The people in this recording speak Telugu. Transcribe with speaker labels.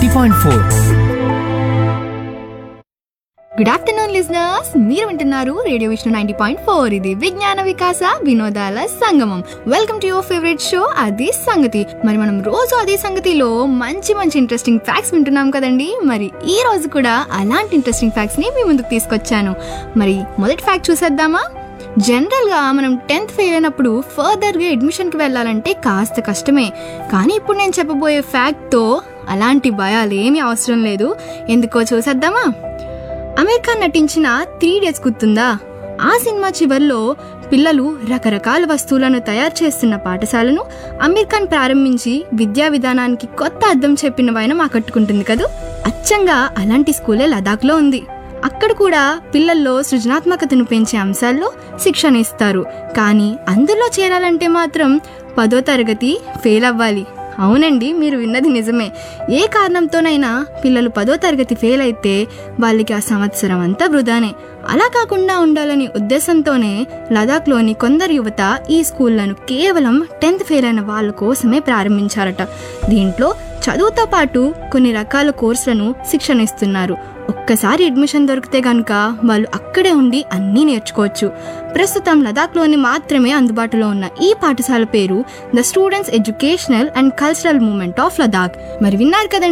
Speaker 1: ninety point four
Speaker 2: good afternoon listeners మీరు వింటున్నారు radio Vishnu ninety point four ఇది విజ్ఞాన వికాస వినోదాల సంగమం welcome to your favourite show అది సంగతి మరి మనం రోజు అదే సంగతిలో మంచి మంచి ఇంట్రెస్టింగ్ ఫ్యాక్ట్స్ వింటున్నాం కదండి మరి ఈ రోజు కూడా అలాంటి ఇంట్రెస్టింగ్ ఫ్యాక్ట్స్ ని మీ ముందుకు తీసుకొచ్చాను మరి మొదటి ఫ్యాక్ట్ చూసేద్దామా జనరల్ గా మనం టెన్త్ ఫెయిల్ అయినప్పుడు ఫర్దర్ గా అడ్మిషన్ కి వెళ్ళాలంటే కాస్త కష్టమే కానీ ఇప్పుడు నేను చెప్పబోయే ఫ్యాక్ట్ తో అలాంటి భయాలు ఏమీ అవసరం లేదు ఎందుకో చూసేద్దామా అమీర్ ఖాన్ నటించిన త్రీ డేస్ గుర్తుందా ఆ సినిమా చివర్లో పిల్లలు రకరకాల వస్తువులను తయారు చేస్తున్న పాఠశాలను అమీర్ ఖాన్ ప్రారంభించి విద్యా విధానానికి కొత్త అర్థం చెప్పిన వైనం ఆకట్టుకుంటుంది కదూ అచ్చంగా అలాంటి స్కూలే లదాఖ్లో ఉంది అక్కడ కూడా పిల్లల్లో సృజనాత్మకతను పెంచే అంశాల్లో శిక్షణ ఇస్తారు కానీ అందులో చేరాలంటే మాత్రం పదో తరగతి ఫెయిల్ అవ్వాలి అవునండి మీరు విన్నది నిజమే ఏ కారణంతోనైనా పిల్లలు పదో తరగతి ఫెయిల్ అయితే వాళ్ళకి ఆ సంవత్సరం అంతా వృధానే అలా కాకుండా ఉండాలనే ఉద్దేశంతోనే లదాఖ్లోని కొందరు యువత ఈ స్కూళ్లను కేవలం టెన్త్ ఫెయిల్ అయిన వాళ్ళ కోసమే ప్రారంభించారట దీంట్లో చదువుతో పాటు కొన్ని రకాల కోర్సులను శిక్షణ ఇస్తున్నారు ఒక్కసారి అడ్మిషన్ దొరికితే గనుక వాళ్ళు అక్కడే ఉండి అన్నీ నేర్చుకోవచ్చు ప్రస్తుతం లదాఖ్లోని మాత్రమే అందుబాటులో ఉన్న ఈ పాఠశాల పేరు the students educational and cultural movement of Ladakh మరి విన్నారు కదండి